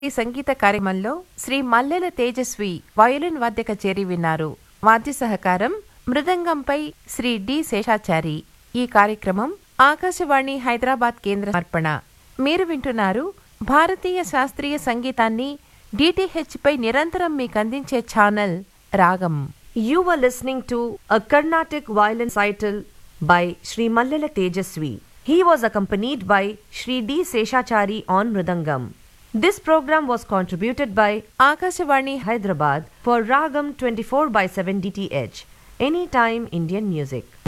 ఈ సంగీత కార్యక్రమంలో శ్రీ మల్లెల తేజస్వి వయోలిన్ వాద్య కచేరీ విన్నారు వాద్య సహకారం మృదంగంపై శ్రీ డి శేషాచారి ఈ కార్యక్రమం ఆకాశవాణి హైదరాబాద్ కేంద్ర అర్పణ మీరు వింటున్నారు భారతీయ శాస్త్రీయ సంగీతాన్ని డిటిహెచ్ పై నిరంతరం మీకు అందించే ఛానల్ రాగం You were listening to a Carnatic violin recital by Sri Mallala Tejasvi. He was accompanied by Sri D. Seshachari on Mridangam. This program was contributed by Akashvani Hyderabad for Ragam 24 by 7 DTH. Anytime Indian music.